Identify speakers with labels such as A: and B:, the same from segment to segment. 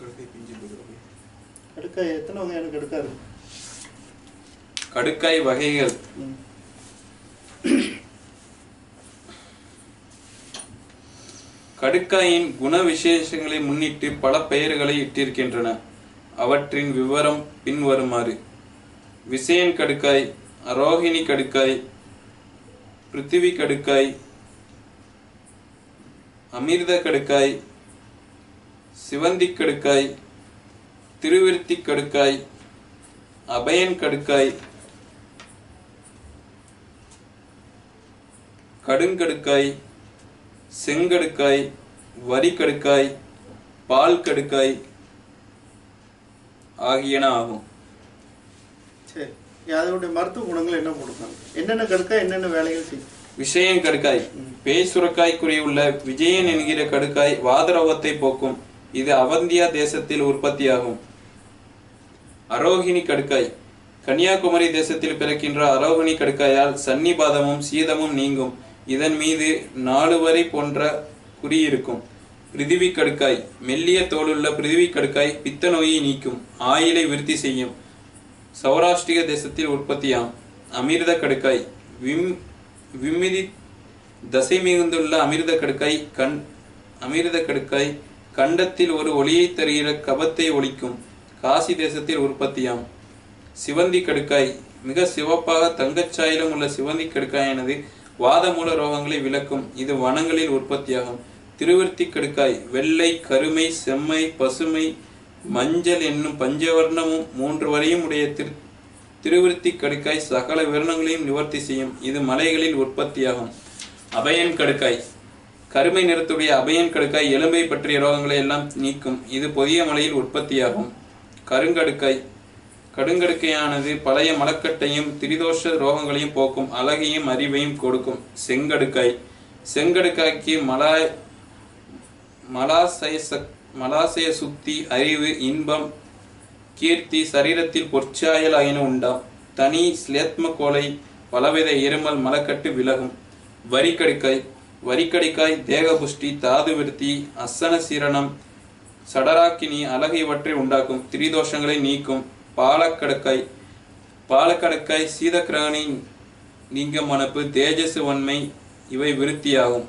A: கடுக்கை பிஞ்சு போடுறது
B: கடுக்காய் எத்தனை வகையான கடுக்கா இருக்கு
A: கடுக்காய் வகைகள்
B: ம்.
A: கடுக்காயின் குண விசேஷங்களை முன்னிட்டு பல பெயர்களை இட்டிருக்கின்றன அவற்றின் விவரம் பின்வருமாறு விசயன் கடுக்காய் அரோகிணி கடுக்காய் பிருத்திவி கடுக்காய் அமிர்த கடுக்காய் சிவந்தி கடுக்காய் திருவிருத்தி கடுக்காய் அபயன் கடுக்காய் கடுங்கடுக்காய் செங்கடுக்காய் வரிக்கடுக்காய் பால் கடுக்காய் ஆகியன ஆகும்
B: சரி அதோடைய மருத்துவ குணங்கள் என்ன கொடுப்பாங்க என்னென்ன கடுக்காய் என்னென்ன வேலைகள் செய்யும்
A: விஷயன் கடுக்காய் பேய் சுரக்காய் குறியுள்ள விஜயன் என்கிற கடுக்காய் வாதரோகத்தை போக்கும் இது அவந்தியா தேசத்தில் உற்பத்தியாகும் அரோகிணி கடுக்காய் கன்னியாகுமரி தேசத்தில் பிறக்கின்ற அரோகிணி கடுக்காயால் சன்னிபாதமும் சீதமும் நீங்கும் இதன் மீது நாலு வரை போன்ற குறி இருக்கும் பிரிதிவி கடுக்காய் மெல்லிய தோலுள்ள பிரிதிவி கடுக்காய் பித்த நோயை நீக்கும் ஆயிலை விருத்தி செய்யும் சௌராஷ்டிர தேசத்தில் உற்பத்தியாம் அமிர்த கடுக்காய் விம் விம்மிதி தசை மிகுந்துள்ள அமிர்த கடுக்காய் கண் அமிர்த கடுக்காய் கண்டத்தில் ஒரு ஒளியை தருகிற கபத்தை ஒழிக்கும் காசி தேசத்தில் உற்பத்தியாம் சிவந்தி கடுக்காய் மிக சிவப்பாக தங்கச்சாயலும் உள்ள சிவந்தி கடுக்காயானது வாதமூல ரோகங்களை விளக்கும் இது வனங்களில் உற்பத்தியாகும் திருவிருத்தி கடுக்காய் வெள்ளை கருமை செம்மை பசுமை மஞ்சள் என்னும் பஞ்சவர்ணமும் மூன்று வரையும் உடைய திரு திருவிருத்தி கடுக்காய் சகல விரணங்களையும் நிவர்த்தி செய்யும் இது மலைகளில் உற்பத்தியாகும் அபயன் கடுக்காய் கருமை நிறத்துடைய அபயன் கடுக்காய் எலும்பை பற்றிய ரோகங்களை எல்லாம் நீக்கும் இது பொதிய மலையில் உற்பத்தியாகும் கருங்கடுக்காய் கடுங்கடுக்கையானது பழைய மலக்கட்டையும் திரிதோஷ ரோகங்களையும் போக்கும் அழகையும் அறிவையும் கொடுக்கும் செங்கடுக்காய் செங்கடுக்காய்க்கு மலாய் மலாசய சக் மலாசய சுத்தி அறிவு இன்பம் கீர்த்தி சரீரத்தில் பொற்சாயல் ஆயின உண்டாம் தனி ஸ்லேத்ம கோலை பலவித இருமல் மலக்கட்டு விலகும் வரிக்கடிக்காய் வரிக்கடிக்காய் தேகபுஷ்டி தாது விருத்தி அசன சீரணம் சடராக்கினி அழகு இவற்றை உண்டாக்கும் திரிதோஷங்களை நீக்கும் பாலக்கடக்காய் பாலக்கடக்காய் சீதக்கிரகணி நீங்க மணப்பு தேஜசு வன்மை இவை விருத்தியாகும்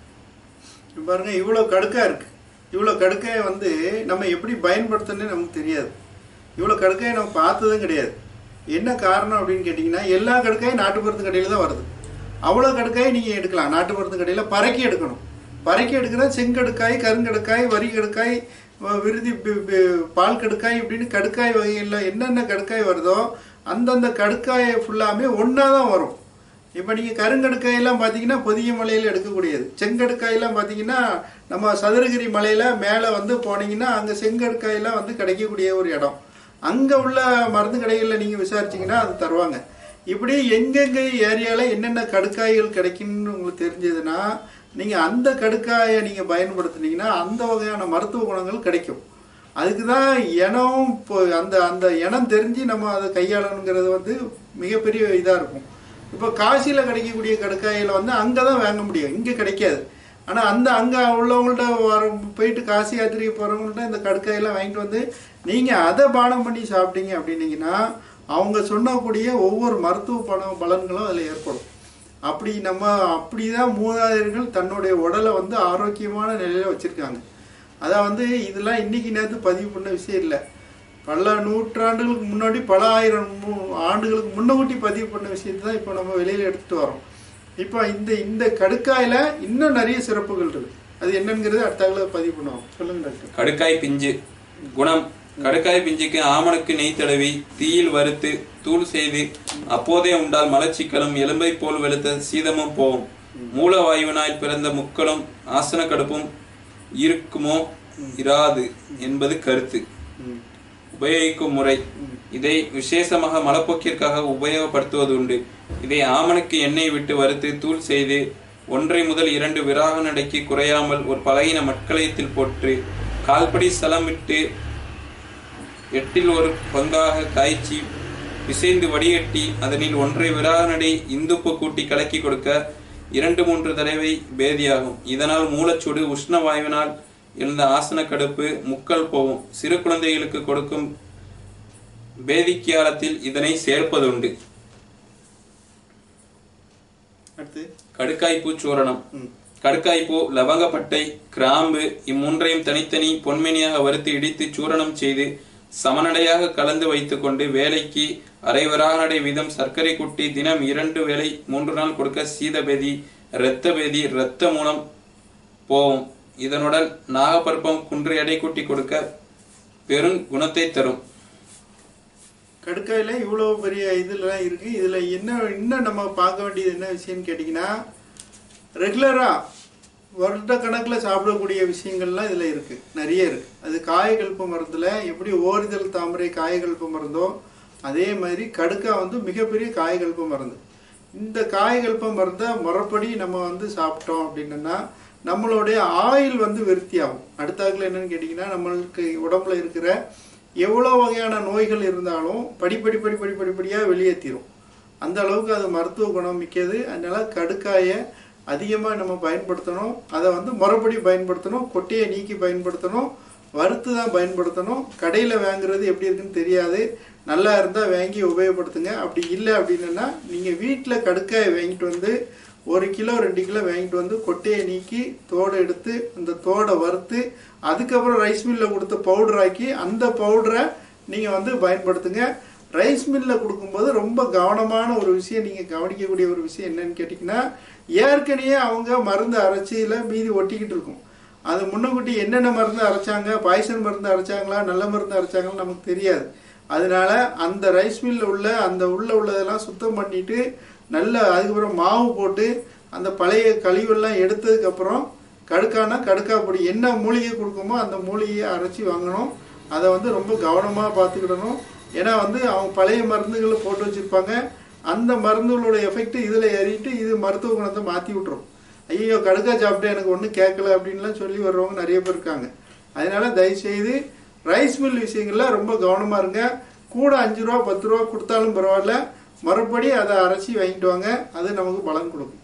B: இப்ப பாருங்க இவ்வளோ கடுக்கா இருக்கு இவ்வளோ கடுக்காயை வந்து நம்ம எப்படி பயன்படுத்தணும்னு நமக்கு தெரியாது இவ்வளோ கடுக்காயை நம்ம பார்த்ததும் கிடையாது என்ன காரணம் அப்படின்னு கேட்டிங்கன்னா எல்லா கடுக்காயும் நாட்டு மருந்து கடையில் தான் வருது அவ்வளோ கடுக்காய் நீங்கள் எடுக்கலாம் நாட்டு மருந்து கடையில் பறக்கி எடுக்கணும் பறக்கி எடுக்கிறது செங்கடுக்காய் கருங்கடுக்காய் வரி கடுக்காய் வ- விருதி பி- பி- பால் கடுக்காய் இப்படின்னு கடுக்காய் வகைகளில் என்னென்ன கடுக்காய் வருதோ அந்தந்த கடுக்காயை ஃபுல்லாமே ஒன்றா தான் வரும் இப்போ நீங்கள் கருங்கடுக்காயெல்லாம் பார்த்தீங்கன்னா பொதிய மலையில் எடுக்கக்கூடியது செங்கடுக்காயெல்லாம் பார்த்தீங்கன்னா நம்ம சதுரகிரி மலையில் மேலே வந்து போனீங்கன்னா அங்கே செங்கடுக்காயெல்லாம் வந்து கிடைக்கக்கூடிய ஒரு இடம் அங்கே உள்ள மருந்து கடைகளில் நீங்கள் விசாரிச்சீங்கன்னா அது தருவாங்க இப்படி எங்கெங்கே ஏரியாவில் என்னென்ன கடுக்காய்கள் கிடைக்குன்னு உங்களுக்கு தெரிஞ்சதுன்னா நீங்கள் அந்த கடுக்காயை நீங்கள் பயன்படுத்துனீங்கன்னா அந்த வகையான மருத்துவ குணங்கள் கிடைக்கும் அதுக்கு தான் இனம் இப்போ அந்த அந்த இனம் தெரிஞ்சு நம்ம அதை கையாளணுங்கிறது வந்து மிகப்பெரிய இதாக இருக்கும் இப்போ காசியில் கிடைக்கக்கூடிய கடுக்காயில் வந்து அங்கே தான் வாங்க முடியும் இங்கே கிடைக்காது ஆனால் அந்த அங்கே உள்ளவங்கள்ட்ட வர போயிட்டு காசி யாத்திரைக்கு போகிறவங்கள்ட்ட இந்த கடுக்காயெல்லாம் வாங்கிட்டு வந்து நீங்கள் அதை பானம் பண்ணி சாப்பிட்டீங்க அப்படின்னீங்கன்னா அவங்க சொன்னக்கூடிய ஒவ்வொரு மருத்துவ பண பலன்களும் அதில் ஏற்படும் அப்படி நம்ம அப்படி தான் மூதாதையர்கள் தன்னுடைய உடலை வந்து ஆரோக்கியமான நிலையில் வச்சுருக்காங்க அதான் வந்து இதெல்லாம் இன்னைக்கு நேரத்து பதிவு பண்ண விஷயம் இல்லை பல நூற்றாண்டுகளுக்கு முன்னாடி பல ஆயிரம் மு- ஆண்டுகளுக்கு முன்னக்கூட்டி பதிவு பண்ண விஷயத்தை தான் இப்போ நம்ம வெளியில் எடுத்துட்டு வரோம் இப்போ இந்த இந்த கடுக்காயில் இன்னும் நிறைய சிறப்புகள் இருக்கு அது என்னங்கிறது அடுத்தாங்கள பதிவு பண்ணுவோம் சொல்லுங்க டாக்டர்
A: கடுக்காய் பிஞ்சு குணம் கடுக்காய் பிஞ்சுக்கு ஆமணக்கு நெய் தடவி தீயில் வறுத்து தூள் செய்து அப்போதே உண்டால் மலச்சிக்கலும் எலும்பை போல் வெளுத்த சீதமும் போகும் மூலவாயுவினால் பிறந்த முக்களும் ஆசன கடுப்பும் இருக்குமோ இராது என்பது கருத்து
B: ம்.
A: உபயோகிக்கும் முறை இதை விசேஷமாக மலப்போக்கிற்காக உபயோகப்படுத்துவது உண்டு இதை ஆமணக்கு எண்ணெய் விட்டு வறுத்து தூள் செய்து ஒன்றை முதல் இரண்டு விராக நடைக்கு குறையாமல் ஒரு பலகின மட்கலயத்தில் போட்டு கால்படி சலமிட்டு எட்டில் ஒரு பங்காக காய்ச்சி பிசைந்து வடிகட்டி அதனில் ஒன்றை விராக நடை இந்துப்பு கூட்டி கலக்கி கொடுக்க இரண்டு மூன்று தடவை பேதியாகும் இதனால் மூலச்சூடு உஷ்ண வாயுவினால் எழுந்த ஆசன கடுப்பு முக்கல் போகும் சிறு குழந்தைகளுக்கு கொடுக்கும் பேதிக்கியாலத்தில் இதனை சேர்ப்பதுண்டு
B: அடுத்து
A: கடுக்காய்ப்பூ சூரணம்
B: ம்
A: கடுக்காய்ப்பூ லவங்கப்பட்டை கிராம்பு இம்மூன்றையும் தனித்தனி பொன்மணியாக வறுத்து இடித்து சூரணம் செய்து சமநடையாக கலந்து வைத்துக்கொண்டு வேலைக்கு அரைவராக வீதம் சர்க்கரை குட்டி தினம் இரண்டு வேளை மூன்று நாள் கொடுக்க சீதபேதி இரத்த பேதி இரத்த மூலம் போகும் இதனுடன் நாகப்பற்பம் குன்று எடை கூட்டி கொடுக்க பெரும் குணத்தை தரும்
B: கடுக்காயில இவ்வளோ பெரிய இதெல்லாம் இருக்கு இதுல என்ன இன்னும் நம்ம பார்க்க வேண்டியது என்ன விஷயம்னு கேட்டிங்கன்னா ரெகுலரா வருட கணக்கில் சாப்பிடக்கூடிய விஷயங்கள்லாம் இதுல இருக்கு நிறைய இருக்கு அது காயகல்ப மருந்துல எப்படி ஓரிதழ் தாமரை காயகல்ப மருந்தோ அதே மாதிரி கடுக்கா வந்து மிகப்பெரிய காயகல்ப மருந்து இந்த காயகல்ப மருந்தை முறைப்படி நம்ம வந்து சாப்பிட்டோம் அப்படின்னா நம்மளுடைய ஆயில் வந்து விருத்தி ஆகும் அடுத்தாக்கில் என்னன்னு கேட்டிங்கன்னா நம்மளுக்கு உடம்புல இருக்கிற எவ்வளோ வகையான நோய்கள் இருந்தாலும் படிப்படி படி படி படிப்படியாக வெளியேற்றிடும் அந்த அளவுக்கு அது மருத்துவ குணம் மிக்கது அதனால கடுக்காயை அதிகமாக நம்ம பயன்படுத்தணும் அதை வந்து முறைப்படி பயன்படுத்தணும் கொட்டையை நீக்கி பயன்படுத்தணும் வறுத்து தான் பயன்படுத்தணும் கடையில் வாங்குறது எப்படி இருக்குன்னு தெரியாது நல்லா இருந்தால் வாங்கி உபயோகப்படுத்துங்க அப்படி இல்லை அப்படின்னா நீங்கள் வீட்டில் கடுக்காயை வாங்கிட்டு வந்து ஒரு கிலோ ரெண்டு கிலோ வாங்கிட்டு வந்து கொட்டையை நீக்கி தோடை எடுத்து அந்த தோடை வறுத்து அதுக்கப்புறம் ரைஸ் மில்லில் கொடுத்த பவுடர் ஆக்கி அந்த பவுடரை நீங்கள் வந்து பயன்படுத்துங்க ரைஸ் மில்லில் கொடுக்கும்போது ரொம்ப கவனமான ஒரு விஷயம் நீங்கள் கவனிக்கக்கூடிய ஒரு விஷயம் என்னன்னு கேட்டிங்கன்னா ஏற்கனவே அவங்க மருந்து அரைச்சியில் மீதி ஒட்டிக்கிட்டு இருக்கும் அது முன்னக்கூட்டி என்னென்ன மருந்து அரைச்சாங்க பாய்சன் மருந்து அரைச்சாங்களா நல்ல மருந்து அரைச்சாங்கன்னு நமக்கு தெரியாது அதனால அந்த ரைஸ் மில்லில் உள்ள அந்த உள்ள உள்ளதெல்லாம் சுத்தம் பண்ணிட்டு நல்ல அதுக்கப்புறம் மாவு போட்டு அந்த பழைய கழிவெல்லாம் எடுத்ததுக்கப்புறம் கடுக்கானா கடுக்கா பொடி என்ன மூலிகை கொடுக்குமோ அந்த மூலிகையை அரைச்சி வாங்கணும் அதை வந்து ரொம்ப கவனமாக பார்த்துக்கிடணும் ஏன்னா வந்து அவங்க பழைய மருந்துகளை போட்டு வச்சுருப்பாங்க அந்த மருந்துகளோட எஃபெக்ட் இதில் ஏறிட்டு இது மருத்துவ குணத்தை மாற்றி விட்டுரும் ஐயோ கடுக்கா சாப்பிட்டு எனக்கு ஒன்றும் கேட்கல அப்படின்லாம் சொல்லி வர்றவங்க நிறைய பேர் இருக்காங்க அதனால தயவுசெய்து ரைஸ் மில் விஷயங்கள்ல ரொம்ப கவனமாக இருங்க கூட அஞ்சு ரூபா பத்து ரூபா கொடுத்தாலும் பரவாயில்ல மறுபடி அதை அரைச்சி வாங்கிட்டு வாங்க அது நமக்கு பலன் கொடுக்கும்